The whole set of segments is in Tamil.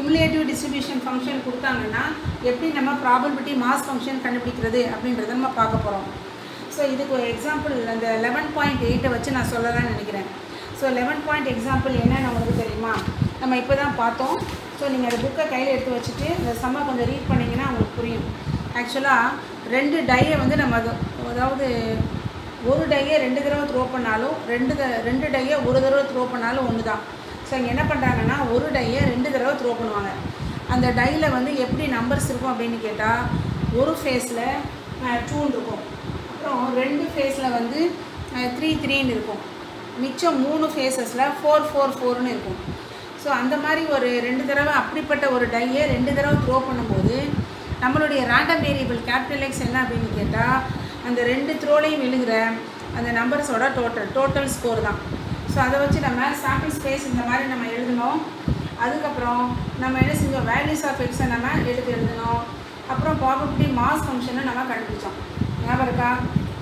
cumulative டிஸ்ட்ரிபியூஷன் ஃபங்க்ஷன் கொடுத்தாங்கன்னா எப்படி நம்ம ப்ராபபிலிட்டி மாஸ் ஃபங்க்ஷன் கண்டுபிடிக்கிறது அப்படின்றத நம்ம பார்க்க போகிறோம் ஸோ இதுக்கு ஒரு எக்ஸாம்பிள் அந்த லெவன் பாயிண்ட் எயிட்டை வச்சு நான் சொல்லலாம்னு நினைக்கிறேன் ஸோ லெவன் பாயிண்ட் எக்ஸாம்பிள் என்னன்னு உங்களுக்கு தெரியுமா நம்ம இப்போ தான் பார்த்தோம் ஸோ நீங்கள் அந்த புக்கை கையில் எடுத்து வச்சுட்டு இந்த சம்மா கொஞ்சம் ரீட் பண்ணிங்கன்னா உங்களுக்கு புரியும் ஆக்சுவலாக ரெண்டு டையை வந்து நம்ம அது அதாவது ஒரு டையை ரெண்டு தடவை த்ரோ பண்ணாலும் ரெண்டு த ரெண்டு டையை ஒரு தடவை த்ரோ பண்ணாலும் ஒன்று தான் ஸோ இங்கே என்ன பண்ணுறாங்கன்னா ஒரு டையை ரெண்டு தடவை த்ரோ பண்ணுவாங்க அந்த டையில் வந்து எப்படி நம்பர்ஸ் இருக்கும் அப்படின்னு கேட்டால் ஒரு ஃபேஸில் டூன்னு இருக்கும் அப்புறம் ரெண்டு ஃபேஸில் வந்து த்ரீ த்ரீன்னு இருக்கும் மிச்சம் மூணு ஃபேஸஸில் ஃபோர் ஃபோர் ஃபோர்னு இருக்கும் ஸோ அந்த மாதிரி ஒரு ரெண்டு தடவை அப்படிப்பட்ட ஒரு டையை ரெண்டு தடவை த்ரோ பண்ணும்போது நம்மளுடைய ரேண்டம் வேரியபிள் கேபிட்டல் எக்ஸ் என்ன அப்படின்னு கேட்டால் அந்த ரெண்டு த்ரோலையும் விழுகிற அந்த நம்பர்ஸோட டோட்டல் டோட்டல் ஸ்கோர் தான் ஸோ அதை வச்சு நம்ம சாம்பிள் ஸ்பேஸ் இந்த மாதிரி நம்ம எழுதணும் அதுக்கப்புறம் நம்ம என்ன செஞ்சோம் வேல்யூஸ் ஆஃப் எக்ஸை நம்ம எடுத்து எழுதணும் அப்புறம் ப்ராபபிலிட்டி மாஸ் ஃபங்க்ஷனை நம்ம கண்டுபிடிச்சோம் ஞாபகம் இருக்கா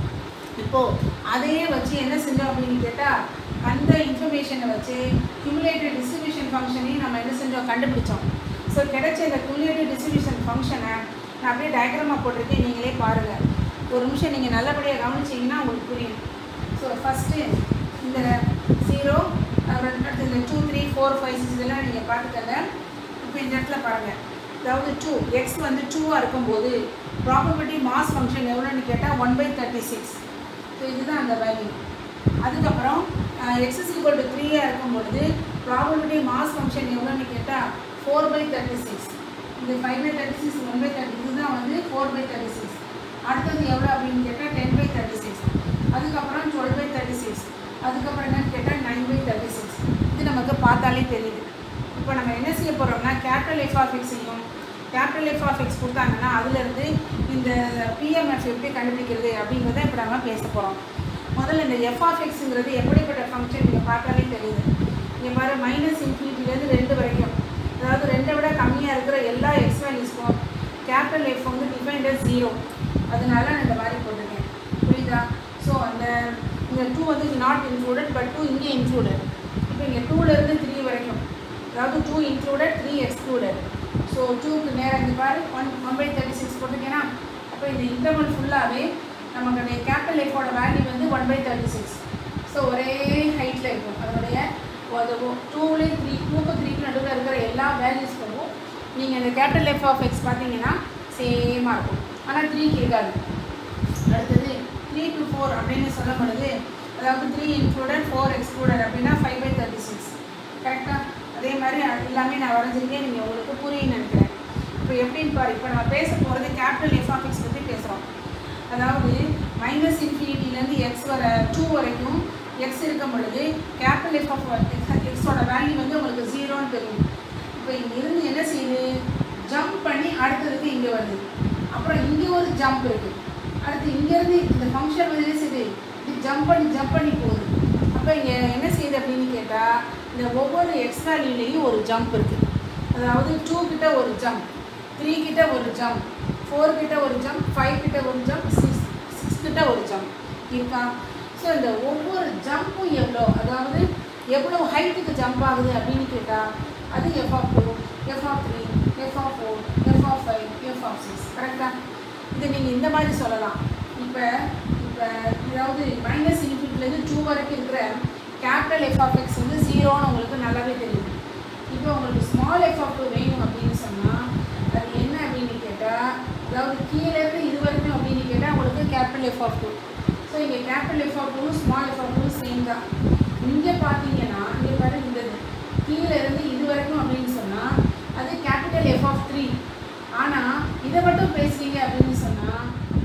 இப்போது அதையே வச்சு என்ன செஞ்சோம் அப்படின்னு கேட்டால் அந்த இன்ஃபர்மேஷனை வச்சு cumulative டிஸ்ட்ரிபியூஷன் ஃபங்க்ஷனையும் நம்ம என்ன செஞ்சோம் கண்டுபிடிச்சோம் ஸோ கிடைச்ச இந்த cumulative டிஸ்ட்ரிபியூஷன் ஃபங்க்ஷனை நான் அப்படியே டயக்ராமாக போட்டிருக்கேன் நீங்களே பாருங்கள் ஒரு நிமிஷம் நீங்கள் நல்லபடியாக கவனிச்சிங்கன்னா உங்களுக்கு புரியும் ஸோ ஃபஸ்ட்டு இந்த ஜீரோ அப்புறம் அடுத்து இந்த two three four five six இதெல்லாம் நீங்கள் பார்த்துக்கங்க இப்போ இந்த இடத்துல பாருங்கள் அதாவது டூ எக்ஸ் வந்து டூவாக இருக்கும்போது ப்ராபபிலிட்டி மாஸ் ஃபங்க்ஷன் எவ்வளோன்னு கேட்டால் one by thirty six so இதுதான் அந்த வேல்யூ அதுக்கப்புறம் எக்ஸ் இஸ் ஈக்குவல் டு த்ரீயாக இருக்கும் பொழுது ப்ராபபிலிட்டி மாஸ் ஃபங்க்ஷன் எவ்வளோன்னு கேட்டால் ஃபோர் பை தேர்ட்டி சிக்ஸ் இந்த five by thirty six one by thirty இதுதான் வந்து ஃபோர் பை தேர்ட்டி சிக்ஸ் அடுத்தது எவ்வளோ அப்படின்னு கேட்டால் டென் பை தேர்ட்டி சிக்ஸ் அதுக்கப்புறம் டுவெல் பை தேர்ட்டி சிக்ஸ் அதுக்கப்புறம் என்னன்னு கேட்டால் நைன் பை தேர்ட்டி சிக்ஸ் இது நமக்கு பார்த்தாலே தெரியுது இப்போ நம்ம என்ன செய்ய போகிறோம்னா கேபிட்டல் எஃப் ஆஃப் எக்ஸையும் கேபிட்டல் எஃப் ஆஃப் எக்ஸ் கொடுத்தாங்கன்னா அதுலேருந்து இந்த பிஎம்எஃப் எப்படி கண்டுபிடிக்கிறது அப்படிங்கிறத இப்போ நம்ம பேச போகிறோம் முதல்ல இந்த எஃப் ஆஃப் எக்ஸுங்கிறது எப்படிப்பட்ட ஃபங்க்ஷன் நீங்கள் பார்த்தாலே தெரியுது இங்கே பாரு மைனஸ் இன்ஃபினிட்டிலேருந்து ரெண்டு வரைக்கும் அதாவது ரெண்டை விட கம்மியாக இருக்கிற எல்லா எக்ஸ் வேல்யூஸ்க்கும் கேபிட்டல் எஃப் வந்து டிஃபைன்ட் as ஜீரோ அதனால நான் இந்த மாதிரி போட்டிருக்கேன் புரியுதா ஸோ அந்த இந்த டூ வந்து நாட் இன்க்ளூடட் பட் டூ இங்கே இன்க்ளூடட் இப்போ இங்கே டூலேருந்து த்ரீ வரைக்கும் அதாவது two included three excluded so டூக்கு நேரம் இங்கே பாரு one one by thirty six போட்டிருக்கேன்னா அப்போ இந்த இன்டர்வல் ஃபுல்லாகவே நமக்கு கேபிட்டல் எஃபோட வேல்யூ வந்து one by thirty six so ஒரே ஹைட்டில் இருக்கும் அதனுடைய அது டூலேயும் த்ரீ டூக்கு த்ரீக்கு நடுவில் இருக்கிற எல்லா வேல்யூஸ்க்கும் நீங்கள் இந்த கேபிட்டல் எஃப் ஆஃப் எக்ஸ் பார்த்தீங்கன்னா சேமாக இருக்கும் ஆனால் த்ரீக்கு இருக்காது அடுத்தது த்ரீ டு ஃபோர் அப்படின்னு சொல்லும் பொழுது அதாவது த்ரீ இன்க்ளூடட் ஃபோர் எக்ஸ்க்ளூடட் அப்படின்னா ஃபைவ் பை தேர்ட்டி சிக்ஸ் கரெக்டாக அதே மாதிரி அது எல்லாமே நான் வரைஞ்சிருக்கேன் நீங்கள் உங்களுக்கு புரியும் நினைக்கிறேன் இப்போ எப்படின்னு பாரு இப்போ நம்ம பேச போகிறது கேபிட்டல் எஃப் ஆஃப் எக்ஸ் பற்றி பேசுகிறோம் அதாவது மைனஸ் இன்ஃபினிட்டிலேருந்து எக்ஸ் வர டூ வரைக்கும் எக்ஸ் இருக்கும் பொழுது கேபிட்டல் எஃப் ஆஃப் எக்ஸோட வேல்யூ வந்து உங்களுக்கு ஜீரோன்னு தெரியும் இப்போ இங்கிருந்து என்ன செய்யுது ஜம்ப் பண்ணி அடுத்ததுக்கு இங்கே வருது அப்புறம் இங்கே ஒரு ஜம்ப் இருக்குது அடுத்து இங்கேருந்து இந்த ஃபங்க்ஷன் வந்து என்ன செய்யுது இது ஜம்ப் பண்ணி ஜம்ப் பண்ணி போகுது அப்போ இங்கே என்ன செய்யுது அப்படின்னு கேட்டால் இந்த ஒவ்வொரு எக்ஸ் வேல்யூலேயும் ஒரு ஜம்ப் இருக்குது அதாவது டூ கிட்ட ஒரு ஜம்ப் த்ரீ கிட்ட ஒரு ஜம்ப் ஃபோர் கிட்ட ஒரு ஜம்ப் ஃபைவ் கிட்ட ஒரு ஜம்ப் சிக்ஸ் சிக்ஸ் கிட்ட ஒரு ஜம்ப் இருக்கா ஸோ இந்த ஒவ்வொரு ஜம்ப்பும் எவ்வளோ அதாவது எவ்வளோ ஹைட்டுக்கு ஜம்ப் ஆகுது அப்படின்னு கேட்டால் அது F of two F of three F of four F of five F of six கரெக்டாக இது நீங்கள் இந்த மாதிரி சொல்லலாம் இப்போ இப்போ அதாவது மைனஸ் இன்ஃபினிட்லேருந்து டூ வரைக்கும் இருக்கிற கேபிட்டல் எஃப் ஆஃப் எக்ஸ் வந்து ஜீரோன்னு உங்களுக்கு நல்லாவே தெரியும் இப்போ உங்களுக்கு ஸ்மால் எஃப் ஆஃப் டூ வேணும் அப்படின்னு சொன்னால் அது என்ன அப்படின்னு கேட்டால் அதாவது கீழேருந்து இது வரைக்கும் அப்படின்னு கேட்டால் உங்களுக்கு capital F of two so இங்கே capital F of two small F of two same தான் இங்கே பார்த்தீங்கன்னா இங்கே பாரு இந்த இது. கீழே இருந்து இது வரைக்கும் அப்படின்னு சொன்னால் அது கேபிட்டல் எஃப் ஆஃப் த்ரீ ஆனால் இதை மட்டும் பேசுறீங்க அப்படின்னு சொன்னால்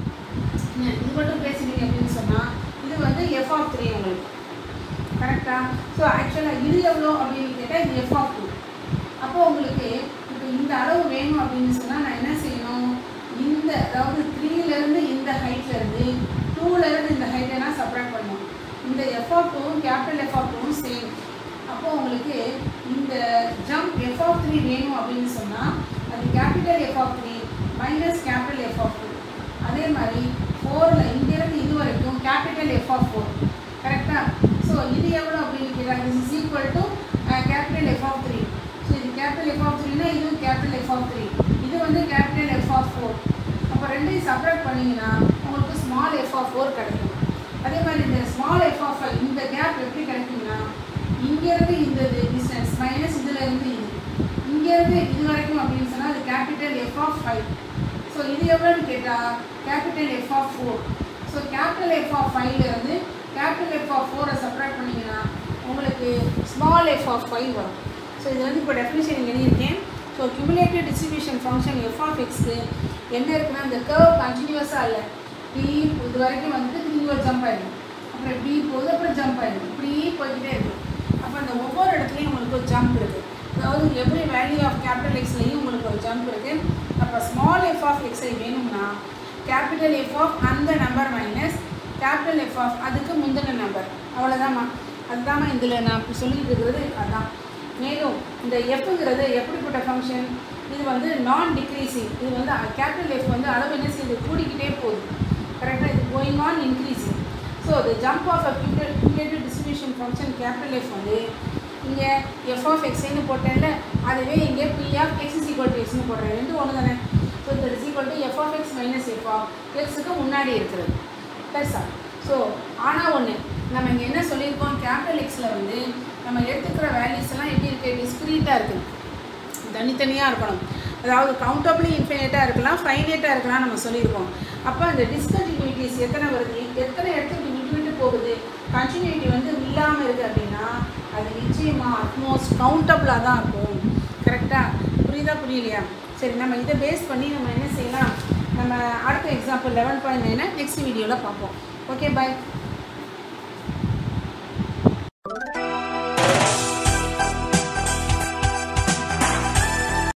இது மட்டும் பேசுறீங்க அப்படின்னு சொன்னால் இது வந்து எஃப் ஆஃப் த்ரீ உங்களுக்கு கரெக்டாக ஸோ ஆக்சுவலாக இது எவ்வளோ அப்படின்னு கேட்டால் இது எஃப் ஆஃப் டூ அப்போ உங்களுக்கு இப்போ இந்த அளவு வேணும் அப்படின்னு சொன்னால் நான் என்ன செய்யணும் இந்த அதாவது த்ரீலேருந்து இந்த ஹைட்லேருந்து டூலேருந்து இந்த ஹைட்டை நான் செப்பரேட் பண்ணணும் இந்த எஃப் ஆஃப் டூவும் கேபிட்டல் எஃப் ஆஃப் டூவும் சேம் அப்போ உங்களுக்கு இந்த ஜம்ப் எஃப் ஆஃப் த்ரீ வேணும் அப்படின்னு சொன்னால் அது capital F of three minus capital F of two அதே மாதிரி ஃபோரில் இங்கேருந்து இது வரைக்கும் கேபிட்டல் எஃப் ஆஃப் ஃபோர் கரெக்டாக ஸோ இது எவ்வளோ அப்படின்னு கேட்டால் this is equal to capital F of three so இது கேபிட்டல் எஃப் ஆஃப் த்ரீனா இதுவும் கேபிட்டல் எஃப் ஆஃப் த்ரீ இது வந்து கேபிட்டல் எஃப் ஆஃப் ஃபோர் அப்போ ரெண்டையும் செப்பரேட் பண்ணிங்கன்னா உங்களுக்கு ஸ்மால் எஃப் ஆஃப் ஃபோர் கிடைக்கும் அதே மாதிரி இந்த ஸ்மால் எஃப் ஆஃப் ஃபைவ் இந்த கேப் எப்படி கிடைக்கும்னா இங்கேருந்து இந்த டிஸ்டன்ஸ் மைனஸ் இதில் இருந்து இது இங்கேருந்து இது வரைக்கும் அப்படின்னு சொன்னால் அது capital F of five so இது எவ்வளோன்னு கேட்டால் capital F of four so capital F of ஃபைவ்லேருந்து கேபிட்டல் எஃப் ஆஃப் ஃபோரை செப்பரேட் பண்ணிங்கன்னா உங்களுக்கு ஸ்மால் எஃப் ஆஃப் ஃபைவ் வரும் ஸோ இது வந்து இப்போ டெஃபினிஷன் எழுதியிருக்கேன் so cumulative distribution function F of எக்ஸ்க்கு என்ன இருக்குன்னா இந்த கர்வ் கண்டினியூஸாக இல்லை டி இது வரைக்கும் வந்து திரும்பி ஒரு ஜம்ப் ஆகிடும் அப்புறம் இப்படி போகுது அப்புறம் ஜம்ப் ஆகிடும் இப்படி போய்கிட்டே இருக்கும் அப்போ அந்த ஒவ்வொரு இடத்துலையும் உங்களுக்கு ஒரு ஜம்ப் இருக்குது அதாவது எவ்ரி வேல்யூ ஆஃப் கேபிட்டல் எக்ஸ்லையும் உங்களுக்கு ஒரு ஜம்ப் இருக்குது அப்போ ஸ்மால் எஃப் ஆஃப் எக்ஸை வேணும்னா கேபிட்டல் எஃப் ஆஃப் அந்த number minus capital F of அதுக்கு முந்தின நம்பர் அவ்வளோதாம்மா அதுதாம்மா இதில் நான் இப்போ சொல்லிட்டு இருக்கிறது அதான் மேலும் இந்த எஃப்ங்கிறது எப்படிப்பட்ட ஃபங்க்ஷன் இது வந்து நான் டிக்ரீசிங் இது வந்து கேபிட்டல் எஃப் வந்து அளவு என்ன செய்யுது கூடிக்கிட்டே போகுது கரெக்டாக இது going on increasing so the jump of a cumulative distribution function capital F வந்து இங்கே எஃப் ஆஃப் எக்ஸ்னு போட்டேன்ல அதுவே இங்கே P of X is equal to எக்ஸ்னு போடுறேன் ரெண்டு ஒன்று தானே ஸோ இந்த is equal to F of X minus F of எக்ஸுக்கு முன்னாடி இருக்கிறது பெருசா ஸோ ஆனால் ஒன்று நம்ம இங்கே என்ன சொல்லியிருக்கோம் கேபிட்டல் எக்ஸில் வந்து நம்ம எடுத்துக்கிற வேல்யூஸ் எல்லாம் எப்படி இருக்குது டிஸ்கிரீட்டாக இருக்குது தனித்தனியாக இருக்கணும் அதாவது கவுண்டபிளி இன்ஃபினிட்டாக இருக்கலாம் ஃபைனைட்டாக இருக்கலாம் நம்ம சொல்லியிருக்கோம் அப்போ அந்த டிஸ்கண்டினியூட்டிஸ் எத்தனை வருது எத்தனை இடத்துக்கு விட்டு விட்டு போகுது கண்டினியூட்டி வந்து இல்லாமல் இருக்குது அப்படின்னா அது நிச்சயமாக அட்மோஸ்ட் கவுண்டபிளாக தான் இருக்கும் கரெக்டாக புரியுதா புரியலையா சரி நம்ம இதை பேஸ் பண்ணி நம்ம என்ன செய்யலாம் நம்ம அடுத்த எக்ஸாம்பிள் லெவன் பாயிண்ட் நைனை நெக்ஸ்ட் வீடியோவில் பார்ப்போம் ஓகே பாய்